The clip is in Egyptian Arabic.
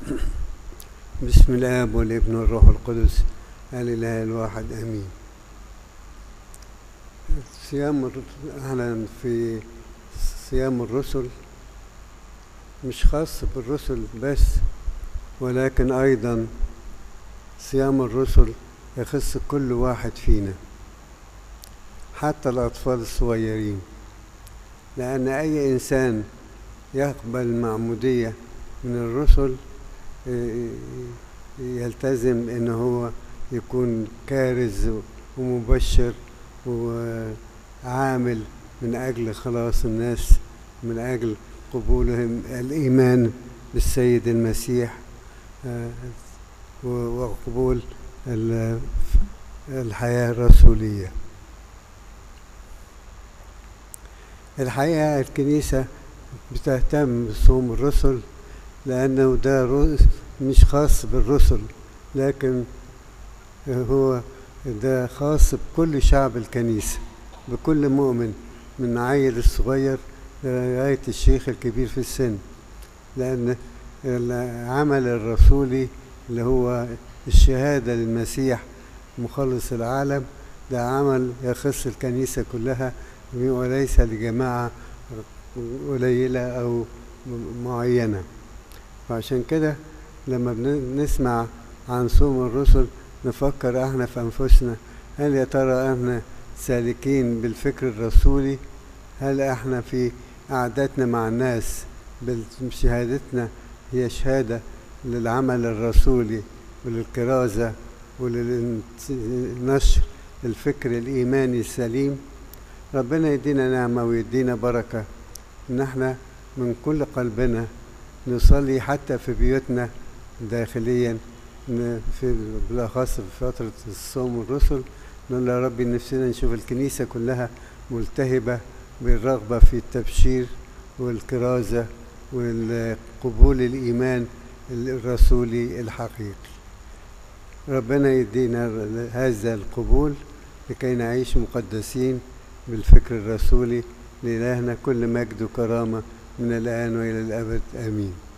بسم الاب والابن والروح القدس الاله الواحد امين صيام الر- احنا في صيام الرسل مش خاص بالرسل بس ولكن ايضا صيام الرسل يخص كل واحد فينا حتى الاطفال الصغيرين لان اي انسان يقبل المعموديه من الرسل ي- يلتزم ان هو يكون كارز ومبشر وعامل من اجل خلاص الناس من اجل قبولهم الايمان بالسيد المسيح آه، و- وقبول ال- الحياه الرسوليه الحقيقه الكنيسه بتهتم بصوم الرسل لأنه ده رو- مش خاص بالرسل لكن هو ده خاص بكل شعب الكنيسة بكل مؤمن من عيل الصغير لغاية الشيخ الكبير في السن لأن العمل الرسولي اللي هو الشهادة للمسيح مخلص العالم ده عمل يخص الكنيسة كلها وليس لجماعة قليلة أو معينة فعشان كده لما بنسمع عن صوم الرسل نفكر احنا في انفسنا هل يا ترى احنا سالكين بالفكر الرسولي هل احنا في قعدتنا مع الناس بشهادتنا هي شهادة للعمل الرسولي وللكرازة وللنشر الفكر الإيماني السليم ربنا يدينا نعمة ويدينا بركة إن احنا من كل قلبنا نصلي حتى في بيوتنا داخليا ن- في بالأخص في فترة الصوم والرسل نقول يا ربي نفسنا نشوف الكنيسة كلها ملتهبة بالرغبة في التبشير والكرازة وقبول الإيمان الرسولي الحقيقي ربنا يدينا هذا القبول لكي نعيش مقدسين بالفكر الرسولي لإلهنا كل مجد وكرامة من الآن وإلى الأبد آمين